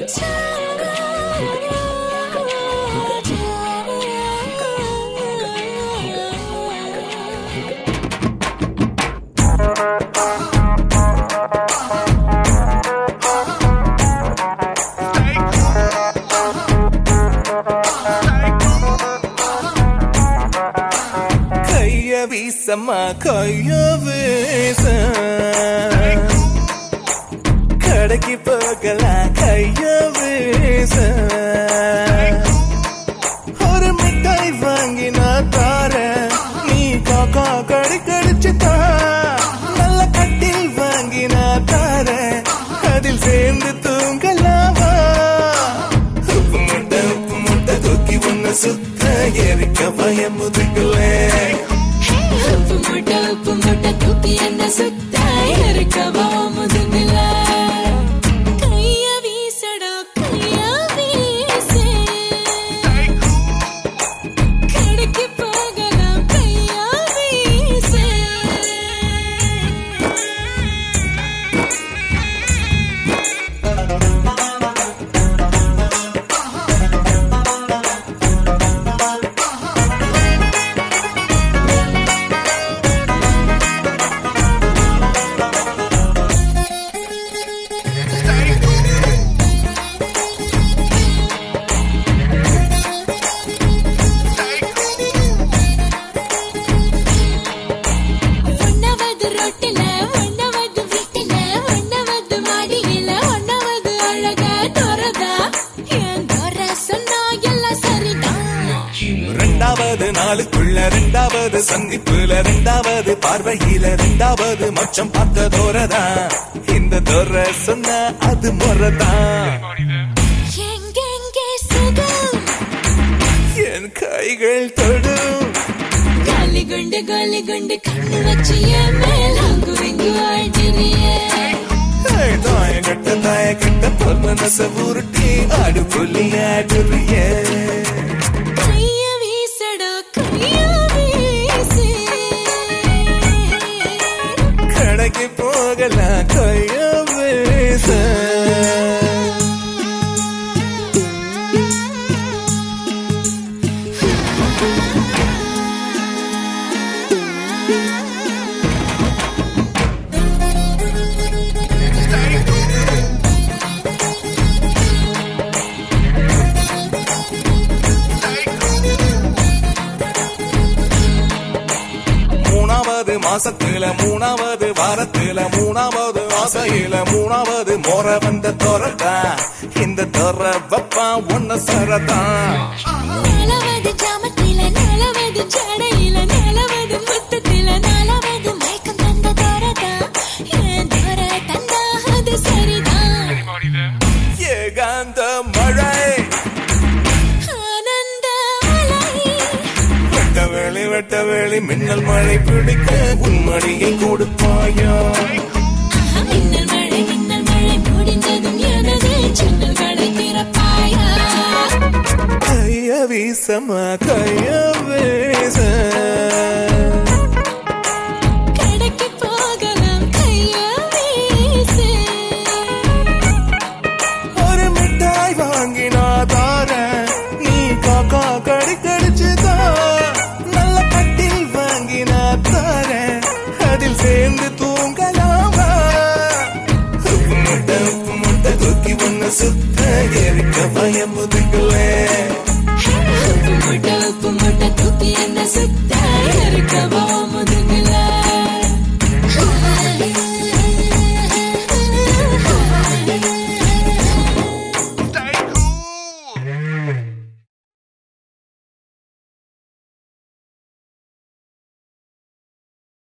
கைய வீசம்மா கைய வீச கடைக்கு போகலாம் கைய வீச ஒரு மிட்டாய் வாங்கி நான் தாரேன் நீ காக்கா கடி கடிச்சு தா நல்ல கட்டில் வாங்கி நான் தாரேன் அதில் சேர்ந்து தூங்கலாமா உப்பு முட்டை உப்பு முட்டை தூக்கி ஒண்ணு சுத்த எரிக்க பயம் முதுகுலே உப்பு மூட்டை உப்பு மூட்டை தூக்கி என்ன சுத்த இருக்கவா முதுகுல கைய வீசடா கைய வீசு கடைக்கு போகலாம் கைய வீசு ஒன்னவது ரோட்டில ஒன்னவது வீட்டில ஒன்னவது மாடியில ஒன்னவது அழகா தோறதா என் தோற சொன்னா எல்லாம் சரிதான் ரெண்டாவது நாளுக்குள்ள ரெண்டாவது சந்திப்புல ரெண்டாவது பார்வையில ரெண்டாவது மச்சம் பார்த்த தோரதான் இந்த தோர சொன்ன அது முறதான் எங்கெங்கே சுகம் என் கைகள் தொடும் காலி குண்டு காலி குண்டு கண்ணு வச்சு என் மேல் அங்கு இங்கு ஆழ்த்தினியே ஏய், தாய கட்ட தாய கட்ட பொல் மனச உருட்டி ஆடு புள்ளி ஆடுறிய கைய வீசடா கைய வீசு கடைக்கு போகலாம் கைய வீச மூணாவது மாசத்துல மூணாவது வாரத்துல மூணாவது ஆசையில மூணாவது மோர வந்த தோரதா இந்த தோர வப்பா ஒன்ன சரதான் நாலாவது ஜாமத்தில நாலாவது ஜடையில நாலாவது முத்தத்தில நாலாவது மயக்கம் தந்த தோரதா என் தோர தந்தா அது சரிதான் ஏகாந்த மழை ஆனந்த அலை வெட்ட வேளி வெட்ட வேளி மின்னல் மழை பிடிக்க உன்மடியை கொடுப்பாயா ஆஹா, மின்னல் மழை மின்னல் மழை முடிந்ததும் எனது சின்னல் கடை திறப்பாயா கைய வீசமா கைய வீச கடைக்கு போகலாம் கைய வீசு ஒரு மிட்டாய் வாங்கினா தார நீ காக்கா கடி கடிச்சுதா நல்ல கட்டில் வாங்கினா தார அதில் சேர்ந்து தூங்கலாமா உப்பு முட்டை உப்பு முட்டை தூக்கி ஒண்ணு சுத்த எரிக்க பயம் முதுகுலே உப்பு மூட்டை உப்பு மூட்டை தூக்கி என்ன சுத்த